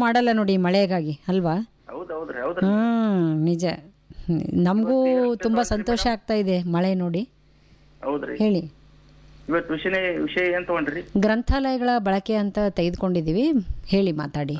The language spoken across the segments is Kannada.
ಮಾಡಲ್ಲ ನೋಡಿ ಮಳೆಗಾಗಿ ಅಲ್ವಾ ಹೌದು ಹೌದ್ರಿ ಹೌದ್ರಿ ಹಾಂ ನಿಜ ನಮಗೂ ತುಂಬ ಸಂತೋಷ ಆಗ್ತಾ ಇದೆ ಮಳೆ ನೋಡಿ ಹೌದ್ರಿ ಹೇಳಿ ಇವತ್ತು ವಿಷಯ ವಿಷಯ ಏನ್ ತಗೊಂಡ್ರಿ ಗ್ರಂಥಾಲಯಗಳ ಬಳಕೆ ಅಂತ ತೆಗೆದುಕೊಂಡಿದ್ದೀವಿ ಹೇಳಿ ಮಾತಾಡಿ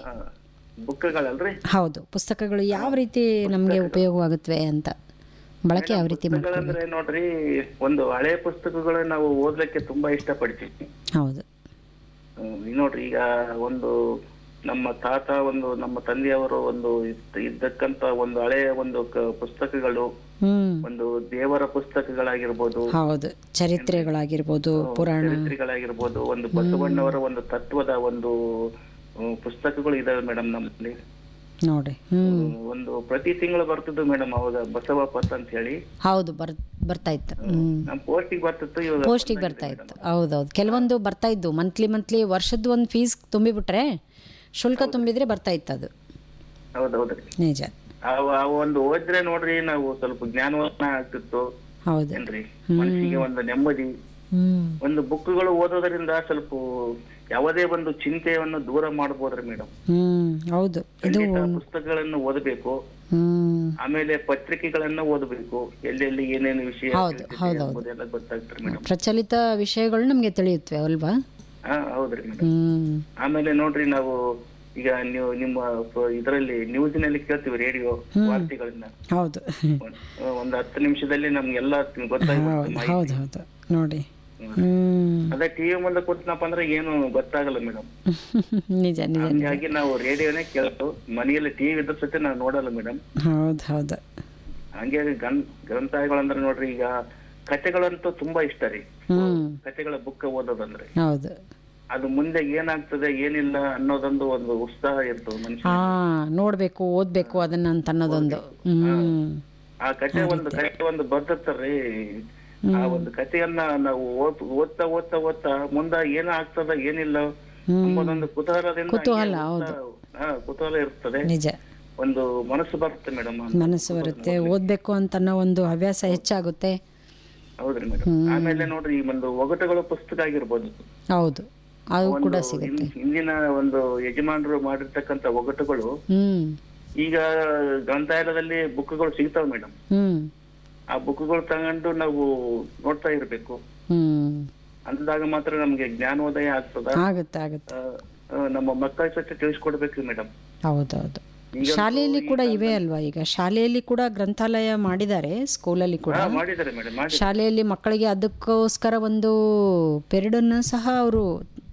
ಬುಕ್ಗಳಲ್ರಿ ಹೌದು ಪುಸ್ತಕಗಳು ಯಾವ ರೀತಿ ನಮಗೆ ಉಪಯೋಗವಾಗುತ್ತವೆ ಅಂತ ಬಳಕೆ ಯಾವ ರೀತಿ ಮಾಡ್ತೀವಿ ಪುಸ್ತಕಗಳಂದ್ರೆ ನೋಡ್ರಿ ಒಂದು ಹಳೆ ಪುಸ್ತಕಗಳು ನಾವು ಓದ್ಲಿಕ್ಕೆ ತುಂಬಾ ಇಷ್ಟಪಡ್ತೀವಿ ಹೌದು ಹ್ಮ್, ಈಗ ನೋಡ್ರಿ ಈಗ ಒಂದು ನಮ್ಮ ತಾತ ಒಂದು ನಮ್ಮ ತಂದೆಯವರು ಒಂದು ಇದ್ದ- ಇದ್ದಕ್ಕಂತ ಒಂದು ಹಳೆಯ ಒಂದು ಕ- ಪುಸ್ತಕಗಳು ಹ್ಮ್ ಒಂದು ದೇವರ ಪುಸ್ತಕಗಳಾಗಿರ್ಬೋದು ಹೌದು ಚರಿತ್ರೆಗಳಾಗಿರ್ಬೋದು ಪುರಾಣ ಚರಿತ್ರೆಗಳಾಗಿರ್ಬೋದು ಒಂದು ಬಸವಣ್ಣವರ ಒಂದು ತತ್ವದ ಒಂದು ಹ್ಮ್, ಪುಸ್ತಕಗಳು ಇದಾವೆ ಮೇಡಮ್ ನಮ್ಮಲ್ಲಿ ನೋಡಿ ಹ್ಮ್ ಹ್ಮ್, ಒಂದು ಪ್ರತಿ ತಿಂಗಳು ಬರ್ತಿದ್ದು ಮೇಡಮ್ ಅವಾಗ ಬಸವ ಪತ್ ಅಂತ ಹೇಳಿ ಹೌದು ಬರ್ ಬರ್ತಾ ಇತ್ತು ಹ್ಮ್ ನಮ್ ಪೋಸ್ಟಿಗೆ ಬರ್ತಿತ್ತು ಇವಾಗ ಪೋಸ್ಟಿಗೆ ಬರ್ತಾ ಇತ್ತು ಹೌದೌದು ಕೆಲವೊಂದು ಬರ್ತಾ ಇದ್ದು ಮಂತ್ಲಿ ಮಂತ್ಲಿ ವರ್ಷದ ಒಂದು ಫೀಸ್ ತುಂಬಿಬಿಟ್ರೆ ಶುಲ್ಕ ತುಂಬಿದ್ರೆ ಬರ್ತಾ ಇತ್ತು ಅದು ಹೌದೌದ್ರಿ ನಿಜ ಅವ ಅವ ಒಂದು ಓದಿದ್ರೆ ನೋಡ್ರಿ ನಾವು ಸ್ವಲ್ಪ ಜ್ಞಾನವನ್ನ ಆಗ್ತಿತ್ತು ಹೌದು ಏನ್ರಿ ಮನಸ್ಸಿಗೆ ಒಂದು ನೆಮ್ಮದಿ ಹ್ಮ್ ಒಂದು ಬುಕ್ಗಳು ಓದೋದ್ರಿಂದ ಸ್ವಲ್ಪ ಯಾವುದೇ ಒಂದು ಚಿಂತೆಯನ್ನು ದೂರ ಮಾಡಬಹುದ್ರಿ ಮೇಡಮ್ ಹ್ಮ್ ಹೌದು ಇದು ಪುಸ್ತಕಗಳನ್ನು ಓದಬೇಕು ಹ್ಮ್ ಆಮೇಲೆ ಪತ್ರಿಕೆಗಳನ್ನ ಓದಬೇಕು ಎಲ್ಲೆಲ್ಲಿ ಏನೇನು ವಿಷಯ ಹೌದು, ತಿಳಿದಿದೆ ಹೌದು, ಎಂಬುದೆಲ್ಲ ಗೊತ್ತಾಗ್ತದೆ ಮೇಡಮ್ ಪ್ರಚಲಿತ ವಿಷಯಗಳು ನಮಗೆ ತಿಳಿಯುತ್ತವೆ ಅಲ್ವಾ ಹಾ ಹೌದ್ರಿ ಮೇಡಮ್ ಹ್ಮ್ ಆಮೇಲೆ ನೋಡ್ರಿ ನಾವು ಈಗ ನೀವು ನಿಮ್ಮ ಪ- ಇದರಲ್ಲಿ ನ್ಯೂಸಿನಲ್ಲಿ ಕೇಳ್ತೀವಿ ರೇಡಿಯೋ ವಾರ್ತೆಗಳನ್ನ ಹೌದು ಒಂದ್- ಒಂದು ಹತ್ತು ನಿಮಿಷದಲ್ಲಿ ನಮ್ಗೆಲ್ಲ ಗೊತ್ತಾಗ್ಬಿಡುತ್ತೆ ಮಾಹಿತಿ. ಹೌದು ಹೌದು ನೋಡಿ ಹ್ಮ್ ಅದೇ ಟಿವಿ ಮುಂದೆ ಕೂತ್ನಪ್ಪ ಅಂದ್ರೆ ಏನು ಗೊತ್ತಾಗಲ್ಲ ಮೇಡಮ್ ನಿಜ ನಿಜ ಹಂಗಾಗಿ ನಾವು ರೇಡಿಯೋನೇ ಕೇಳೋದು ಮನೆಯಲ್ಲಿ ಟಿವಿ ಇದ್ರ ಸತಿ ನಾವು ನೋಡಲ್ಲ ಮೇಡಮ್ ಹೌದು ಹೌದು ಹಂಗೆ ಗನ್ ಗ್ರಂಥಾಲಯಗಳಂದ್ರೆ ನೋಡ್ರಿ ಈಗ ಕಥೆಗಳಂತೂ ತುಂಬಾ ಇಷ್ಟ ರೀ ಹ್ಮ್ ಕಥೆಗಳ ಬುಕ್ ಓದೋದಂದ್ರೆ ಹೌದು ಅದು ಮುಂದೆ ಏನಾಗ್ತದೆ ಏನಿಲ್ಲ ಅನ್ನೋದೊಂದು ಒಂದು ಉತ್ಸಾಹ ಇರ್ತದೆ ಮನುಷ್ಯ ಹಾ ನೋಡ್ಬೇಕು ಓದ್ಬೇಕು ಅದನ್ನ ಅಂತ ಅನ್ನೋದೊಂದು ಹ್ಮ್ ಆ ಕಥೆ ಒಂದು ಕಥೆ ಒಂದು ಬರ್ದಿರ್ತಾರ್ರಿ ಆ ಒಂದು ಕಥೆಯನ್ನ ನಾವು ಓದ್ ಓದ್ತಾ ಓದ್ತಾ ಓದ್ತಾ ಮುಂದ ಏನ ಆಗ್ತದ ಏನಿಲ್ಲ ಎಂಬುದೊಂದು ಕುತೂಹಲದಿಂದ ಕುತೂಹಲ, ಹಂಗೆ ಓದ್ತಾ- ಹಾ ಕುತೂಹಲ ಇರ್ತದೆ ನಿಜ ಒಂದು ಮನಸ್ಸು ಬರುತ್ತೆ ಮೇಡಮ್ ಮನಸ್ಸು ಬರುತ್ತೆ ಓದ್ಬೇಕು ಅಂತ ಅನ್ನೋ ಒಂದು ಹವ್ಯಾಸ ಹೆಚ್ಚಾಗುತ್ತೆ ಹೌದ್ರಿ ಮೇಡಮ್ ಆಮೇಲೆ ನೋಡ್ರಿ ಈ ಒಂದು ಒಗಟುಗಳು ಪುಸ್ತಕ ಆಗಿರ್ಬೋದು ಹೌದು ಅದು ಕೂಡ ಒಂದು ಸಿಗುತ್ತೆ ಹಿಂ- ಹಿಂದಿನ ಒಂದು ಯಜಮಾನರು ಮಾಡಿರ್ತಕ್ಕಂತ ಒಗಟುಗಳು ಹ್ಮ್ ಈಗ ಗ್ರಂಥಾಲಯದಲ್ಲಿ ಬುಕ್ಗಳು ಸಿಗ್ತಾವ ಮೇಡಮ್ ಹ್ಮ್ ಆ ಬುಕ್ಗಳು ತಗೊಂಡು ನಾವು ನೋಡ್ತಾ ಇರ್ಬೇಕು ಹ್ಮ್ ಅಂದಾಗ ಮಾತ್ರ ನಮ್ಗೆ ಜ್ಞಾನೋದಯ ಆಗ್ತದ ಆಗುತ್ತೆ ಆಗುತ್ತೆ ಆ, ಆ, ನಮ್ಮ ಮಕ್ಕಳ ಜೊತೆ ತಿಳಿಸ್ಕೊಡ್ಬೇಕು ಮೇಡಮ್ ಹೌದೌದು ಶಾಲೆಯಲ್ಲಿ ಕೂಡ ಇವೆ ಅಲ್ವಾ ಈಗ ಶಾಲೆಯಲ್ಲಿ ಕೂಡ ಗ್ರಂಥಾಲಯ ಮಾಡಿದ್ದಾರೆ ಸ್ಕೂಲಲ್ಲಿ ಕೂಡ ಮಾಡಿದ್ದಾರೆ ಮೇಡಮ್ ಮಾಡಿ ಶಾಲೆಯಲ್ಲಿ ಮಕ್ಕಳಿಗೆ ಅದಕ್ಕೋಸ್ಕರ ಒಂದು ಪೆರಿಡನ್ನು ಸಹ ಅವರು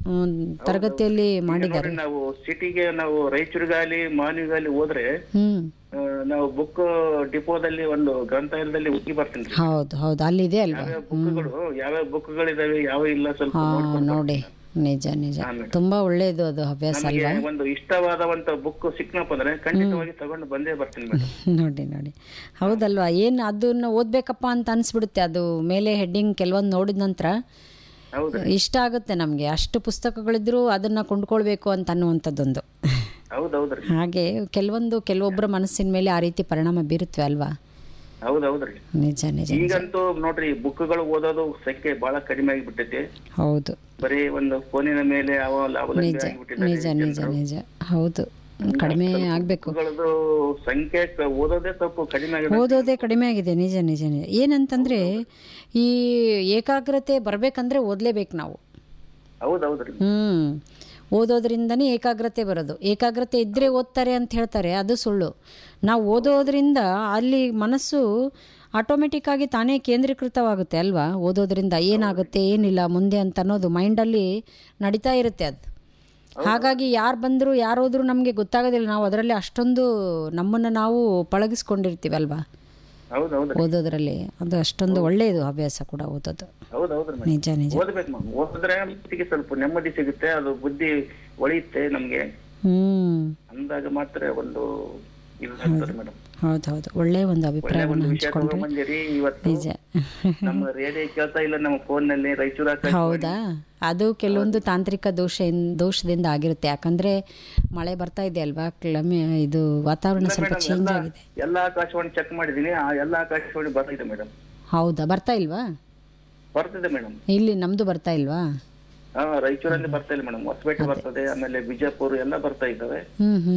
ತರಗತಿಯಲ್ಲಿ ಮಾಡಿದ್ದಾರೆ ನೋಡಿ, ನಾವು ಸಿಟಿಗೆ ನಾವು ರಾಯಚೂರಿಗಾಲಿ ಮಾನ್ವಿಗಾಲಿ ಹೋದ್ರೆ ಹ್ಮ್ ಆ, ನಾವು ಬುಕ್ ಡಿಪೋದಲ್ಲಿ ಒಂದು ಗ್ರಂಥಾಲಯದಲ್ಲಿ ಹೋಗಿ ಬರ್ತೀನಿ ಹೌದು ಹೌದು ಅಲ್ಲಿದೆ ಅಲ್ವಾ ಯಾವ್ಯಾವ ಬುಕ್ಗಳು ಯಾವ್ಯಾವ ಬುಕ್ಗಳಿದಾವೆ ಯಾವ ಇಲ್ಲ ಸ್ವಲ್ಪ ಹಾ ನೋಡ್ಕೊಂಡು ನೋಡಿ ನಿಜ ನಿಜ ತುಂಬಾ ಒಳ್ಳೇದು ಅದು ಹವ್ಯಾಸ ನಮಗೆ ಅಲ್ವಾ ಒಂದು ಇಷ್ಟವಾದವಂತ ಬುಕ್ ಸಿಕ್ನಪ್ಪ ಅಂದ್ರೆ ಖಂಡಿತವಾಗಿ ತಗೊಂಡು ಬಂದೇ ಬರ್ತೀನಿ ಮೇಡಮ್ ನೋಡಿ ನೋಡಿ ಹೌದಲ್ವಾ ಏನು ಅದನ್ನ ಓದ್ಬೇಕಪ್ಪ ಅಂತ ಅನ್ಸ್ಬಿಡುತ್ತೆ ಅದು ಮೇಲೆ ಹೆಡ್ಡಿಂಗ್ ಕೆಲವೊಂದು ನೋಡಿದ ನಂತರ ಹೌದ್ರಿ ಇಷ್ಟ ಆಗುತ್ತೆ ನಮಗೆ ಅಷ್ಟು ಪುಸ್ತಕಗಳಿದ್ರೂ ಅದನ್ನ ಕೊಂಡ್ಕೊಳ್ಬೇಕು ಅಂತ ಅನ್ನುವಂಥದ್ದೊಂದು ಹೌದೌದ್ರಿ ಹಾಗೆ ಕೆಲವೊಂದು ಕೆಲವೊಬ್ಬರ ಮನಸ್ಸಿನ ಮೇಲೆ ಆ ರೀತಿ ಪರಿಣಾಮ ಬೀರುತ್ತವೆ ಅಲ್ವಾ ಹೌದೌದ್ರಿ ನಿಜ ನಿಜ ಈಗಂತೂ ನೋಡ್ರಿ ಬುಕ್ಗಳು ಓದೋದು ಸಂಖ್ಯೆ ಬಹಳ ಕಡಿಮೆ ಆಗಿಬಿಟ್ಟೈತಿ ಹೌದು ಬರೀ ಒಂದು ಫೋನಿನ ಮೇಲೆ ಅವ ಅವಲಂಬಿ ನಿಜ ಆಗಿಬಿಟ್ಟಿದ್ದಾರೆ ನಿಜ ನಿಜ ನಿಜ ಹೌದು ಕಡಿಮೆ ಆಗಬೇಕು ಬುಕ್ಗಳದ್ದು ಸಂಖ್ಯೆ ಕ- ಓದೋದೇ ಸ್ವಲ್ಪ ಕಡಿಮೆ ಆಗಿದೆ ಓದೋದೇ ಕಡಿಮೆ ಆಗಿದೆ ನಿಜ ನಿಜ ನಿಜ ಏನಂತಂದ್ರೆ ಈ ಏಕಾಗ್ರತೆ ಬರಬೇಕಂದ್ರೆ ಓದಲೇಬೇಕು ನಾವು ಹೌದೌದ್ರಿ ಹ್ಮ್ ಓದೋದ್ರಿಂದನೇ ಏಕಾಗ್ರತೆ ಬರೋದು ಏಕಾಗ್ರತೆ ಇದ್ದರೆ ಓದ್ತಾರೆ ಅಂತ ಹೇಳ್ತಾರೆ ಅದು ಸುಳ್ಳು ನಾವು ಓದೋದ್ರಿಂದ ಅಲ್ಲಿ ಮನಸ್ಸು ಆಟೋಮೆಟಿಕ್ ಆಗಿ ತಾನೇ ಕೇಂದ್ರೀಕೃತವಾಗುತ್ತೆ ಅಲ್ವಾ ಓದೋದ್ರಿಂದ ಏನಾಗುತ್ತೆ ಏನಿಲ್ಲ ಮುಂದೆ ಅಂತ ಅನ್ನೋದು ಮೈಂಡಲ್ಲಿ ನಡೀತಾ ಇರುತ್ತೆ ಅದು ಹಾಗಾಗಿ ಯಾರು ಬಂದರೂ ಯಾರು ಹೋದ್ರೂ ನಮಗೆ ಗೊತ್ತಾಗೋದಿಲ್ಲ ನಾವು ಅದರಲ್ಲಿ ಅಷ್ಟೊಂದು ನಮ್ಮನ್ನು ನಾವು ಪಳಗಿಸ್ಕೊಂಡಿರ್ತೀವಿ ಅಲ್ವಾ ಹೌದೌದ್ರಿ ಓದೋದ್ರಲ್ಲಿ ಅದು ಅಷ್ಟೊಂದು ಒಳ್ಳೆಯದು ಹವ್ಯಾಸ ಕೂಡ ಓದೋದು ಹೌದೌದ್ರಿ ಮೇಡಮ್ ನಿಜ ನಿಜ ಓದ್ಬೇಕು ಮ್ಯಾಮ್ ಓದಿದ್ರೆ ಮನಸ್ಸಿಗೆ ಸ್ವಲ್ಪ ನೆಮ್ಮದಿ ಸಿಗುತ್ತೆ ಅದು ಬುದ್ಧಿ ಒಳಿಯುತ್ತೆ ನಮ್ಗೆ ಹ್ಮ್ ಅಂದಾಗ ಮಾತ್ರ ಒಂದು ಇದಾಗ್ತದೆ ಮೇಡಮ್ ಹೌದು ಹೌದು ಒಳ್ಳೆಯ ಒಂದು ಒಳ್ಳೆ ಅಭಿಪ್ರಾಯವನ್ನು ಒಂದು ವಿಷಯ ಹಂಚ್ಕೊಂಡ್ರೆ ತಗೊಂಡ್ಬಂದಿರಿ ಇವತ್ತು ನಿಜ ನಮ್ಮ ರೇಡಿಯೋ ಕೇಳ್ತಾ ಇಲ್ಲ ನಮ್ಮ ಫೋನ್ ನಲ್ಲಿ ರಾಯಚೂರು ಆಕಾಶ ಹೌದಾ ಅದು ಕೆಲವೊಂದು ತಾಂತ್ರಿಕ ದೋಷ ದೋಷದಿಂದ ಆಗಿರುತ್ತೆ ಯಾಕಂದ್ರೆ ಮಳೆ ಬರ್ತಾ ಇದೆ ಅಲ್ವಾ ಕ್ಲಮೆ ಇದು ವಾತಾವರಣ ಸ್ವಲ್ಪ ಮೇಡಮ್ ಚೇಂಜ್ ಎಲ್ಲ ಆಗಿದೆ ಎಲ್ಲ ಆಕಾಶವಾಣಿ ಚೆಕ್ ಮಾಡಿದೀನಿ ಆ ಎಲ್ಲ ಆಕಾಶವಾಣಿ ಬರ್ತಿದೆ ಮೇಡಮ್ ಹೌದಾ ಬರ್ತಾ ಇಲ್ವಾ ಬರ್ತಿದೆ ಮೇಡಮ್ ಇಲ್ಲಿ ನಮ್ದು ಬರ್ತಾ ಇಲ್ವಾ ಹಾ ರಾಯಚೂರಲ್ಲಿ ಬರ್ತಾ ಇಲ್ಲ ಮೇಡಮ್ ಹೊಸಪೇಟೆ ಬರ್ತದೆ ಆಮೇಲೆ ಬಿಜಾಪುರ ಎಲ್ಲ ಬರ್ತಾ ಇದ್ದಾವೆ ಹ್ಮ್ ಹ್ಮ್